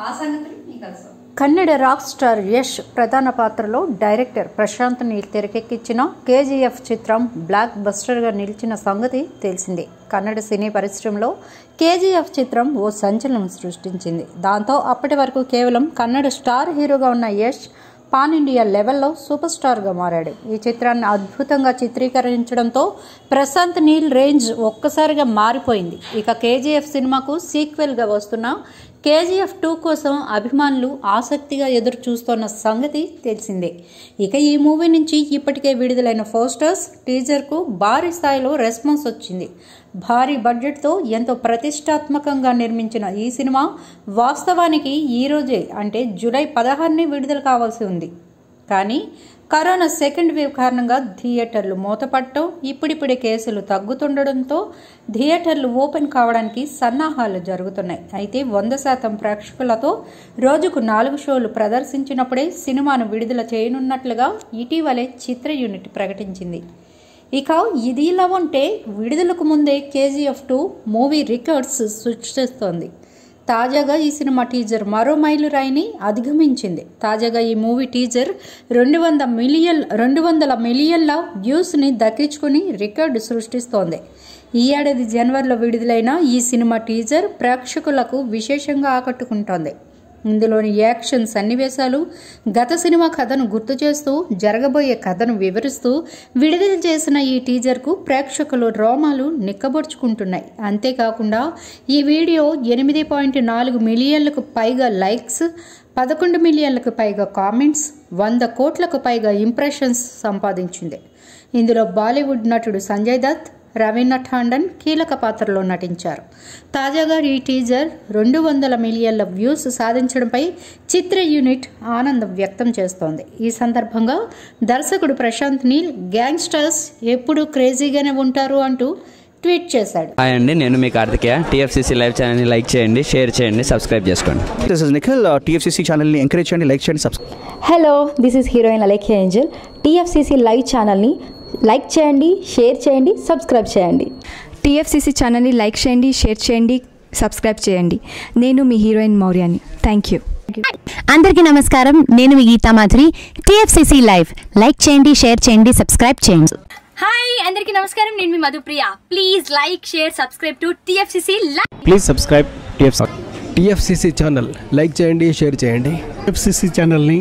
ఆ సంగతులు మీకు తెలుసు కన్నడ రాక్ స్టార్ యష్ ప్రధాన పాత్రలో డైరెక్టర్ ప్రశాంత్ నీల్ తెరకెక్కించిన కేజీఎఫ్ చిత్రం బ్లాక్ బస్టర్గా నిలిచిన సంగతి తెలిసిందే కన్నడ సినీ పరిశ్రమలో కేజీఎఫ్ చిత్రం ఓ సంచలనం సృష్టించింది దాంతో అప్పటి వరకు కేవలం కన్నడ స్టార్ హీరోగా ఉన్న యష్ పాన్ ఇండియా లెవెల్లో సూపర్ స్టార్గా మారాడు ఈ చిత్రాన్ని అద్భుతంగా చిత్రీకరించడంతో ప్రశాంత్ నీల్ రేంజ్ ఒక్కసారిగా మారిపోయింది ఇక కేజీఎఫ్ సినిమాకు సీక్వెల్గా వస్తున్న కేజీఎఫ్ టూ కోసం అభిమానులు ఆసక్తిగా ఎదురు చూస్తున్న సంగతి తెలిసిందే ఇక ఈ మూవీ నుంచి ఇప్పటికే విడుదలైన పోస్టర్స్ టీజర్కు భారీ స్థాయిలో రెస్పాన్స్ వచ్చింది భారీ బడ్జెట్తో ఎంతో ప్రతిష్టాత్మకంగా నిర్మించిన ఈ సినిమా వాస్తవానికి ఈ రోజే అంటే జూలై పదహారుని విడుదల కావాల్సి ఉంది కానీ కరోనా సెకండ్ వేవ్ కారణంగా థియేటర్లు మూతపడటం ఇప్పుడిప్పుడే కేసులు తగ్గుతుండడంతో థియేటర్లు ఓపెన్ కావడానికి సన్నాహాలు జరుగుతున్నాయి అయితే వంద శాతం ప్రేక్షకులతో రోజుకు నాలుగు షోలు ప్రదర్శించినప్పుడే సినిమాను విడుదల చేయనున్నట్లుగా ఇటీవలే చిత్ర యూనిట్ ప్రకటించింది ఇక ఇది ఇలా ఉంటే విడుదలకు ముందే కేజీఎఫ్ టూ మూవీ రికార్డ్స్ సృష్టిస్తోంది తాజాగా ఈ సినిమా టీజర్ మరో మైలురాయిని అధిగమించింది తాజాగా ఈ మూవీ టీజర్ రెండు వంద మిలియన్ రెండు వందల మిలియన్ల వ్యూస్ని దక్కించుకుని రికార్డు సృష్టిస్తోంది ఈ ఏడాది జనవరిలో విడుదలైన ఈ సినిమా టీజర్ ప్రేక్షకులకు విశేషంగా ఆకట్టుకుంటోంది ఇందులోని యాక్షన్ సన్నివేశాలు గత సినిమా కథను గుర్తు చేస్తూ జరగబోయే కథను వివరిస్తూ విడుదల చేసిన ఈ టీజర్కు ప్రేక్షకులు రోమాలు నిక్కబొడుచుకుంటున్నాయి అంతేకాకుండా ఈ వీడియో ఎనిమిది పాయింట్ నాలుగు మిలియన్లకు పైగా లైక్స్ పదకొండు మిలియన్లకు పైగా కామెంట్స్ వంద కోట్లకు పైగా ఇంప్రెషన్స్ సంపాదించింది ఇందులో బాలీవుడ్ నటుడు సంజయ్ దత్ రవీనా ఠాండన్ కీలక పాత్రలో నటించారు తాజాగా ఈ టీజర్ రెండు వందల మిలియన్ల వ్యూస్ సాధించడంపై చిత్ర యూనిట్ ఆనందం వ్యక్తం చేస్తోంది ఈ సందర్భంగా దర్శకుడు ప్రశాంత్ నీల్ గ్యాంగ్స్టర్స్ ఎప్పుడూ క్రేజీగానే ఉంటారు అంటూ ట్వీట్ చేశాడు హాయ్ అండి నేను మీ కార్తికేయ టీఎఫ్సీసీ లైవ్ ఛానల్ని లైక్ చేయండి షేర్ చేయండి సబ్స్క్రైబ్ చేసుకోండి దిస్ ఇస్ నిఖిల్ టీఎఫ్సీసీ ఛానల్ని ఎంకరేజ్ చేయండి లైక్ చేయండి subscribe hello this is heroine Alekhya angel TFCC live ఛానల్ని లైక్ చేయండి షేర్ చేయండి సబ్స్క్రైబ్ చేయండి టీఎఫ్సీసీ ఛానల్ని లైక్ చేయండి షేర్ చేయండి సబ్స్క్రైబ్ చేయండి నేను మీ హీరోయిన్ మౌర్యాని థ్యాంక్ యూ అందరికీ నమస్కారం నేను మీ Geetha Madhuri TFCC live like చేయండి షేర్ చేయండి సబ్స్క్రైబ్ చేయండి హాయ్ అందరికీ నమస్కారం నేను మీ Madhupriya please like share subscribe to TFCC please subscribe TFC TFCC channel like చేయండి షేర్ చేయండి ఎఫ్సిసి ఛానల్ని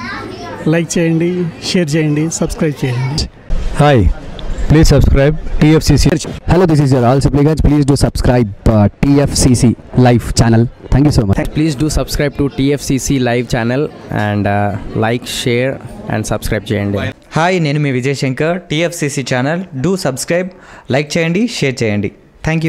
లైక్ చేయండి షేర్ చేయండి సబ్స్క్రైబ్ చేయండి hi please subscribe TFCC hello this is your all Sipligunj please do subscribe TFCC live channel thank you so much please do subscribe to TFCC live channel and like share and subscribe చేయండి hi నేను మీ Vijay Shankar TFCC channel do subscribe like చేయండి share చేయండి thank you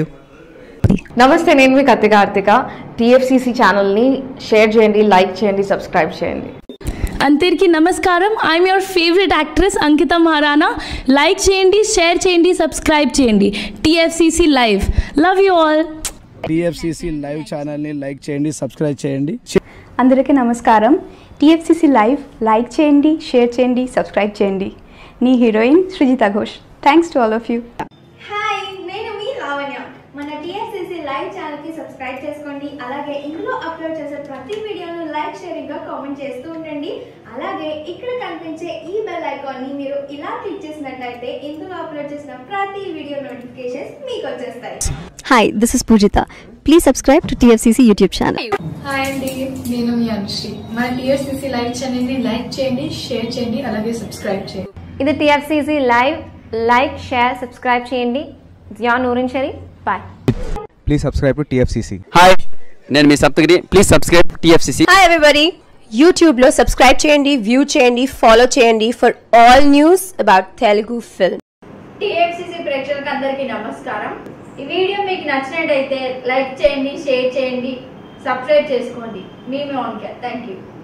నమస్తే నేను మీ Kathi Karthika TFCC ఛానల్ని share చేయండి లైక్ చేయండి సబ్స్క్రైబ్ చేయండి అందరికీ నమస్కారం I'm your favourite actress Ankita Maharana like చేయండి షేర్ చేయండి సబ్స్క్రైబ్ చేయండి TFCC live love you all TFCC live ఛానల్ని లైక్ చేయండి సబ్స్క్రైబ్ చేయండి అందరికీ నమస్కారం టీఎఫ్సీసీ లైవ్ లైక్ చేయండి షేర్ చేయండి సబ్స్క్రైబ్ చేయండి నీ heroine Srujitha Ghosh thanks to all of you hi నేను మీ లావణ్య మన టీఎస్సీసీ లైవ్ ఛానల్ కి సబ్స్క్రైబ్ చేసుకోండి అలాగే ఇందులో అప్లోడ్ చేసే ప్రతి వీడియోను లైక్ షేరింగ్ గా కామెంట్ చేస్తూ ఉండండి అలాగే ఇక్కడ కనిపించే ఈ బెల్ ఐకాన్ ని మీరు ఇలా క్లిక్ చేసినట్లయితే ఇందులో అప్లోడ్ చేసిన ప్రతి వీడియో నోటిఫికేషన్స్ మీకు వచ్చేస్తాయి hi this is Poojitha please subscribe to TFCC YouTube channel hi అండి నేను మీ అనుశ్రీ మన టీఎస్సీసీ లైవ్ ఛానల్ని లైక్ చేయండి షేర్ చేయండి అలాగే సబ్స్క్రైబ్ చేయండి ఇది TFCC live like share subscribe చేయండి Zia Noorin Shari bye please subscribe to TFCC hi నేను మీ Saptagiri please subscribe TFCC hi everybody యూట్యూబ్లో సబ్స్క్రైబ్ చేయండి వ్యూ చేయండి ఫాలో చేయండి for all news about Telugu film TFCC ప్రేక్షకులకు అందరికీ నమస్కారం ఈ వీడియో మీకు నచ్చినట్టయితే లైక్ చేయండి షేర్ చేయండి సబ్స్క్రైబ్ చేసుకోండి మీ మీ ఆన్ థ్యాంక్ యూ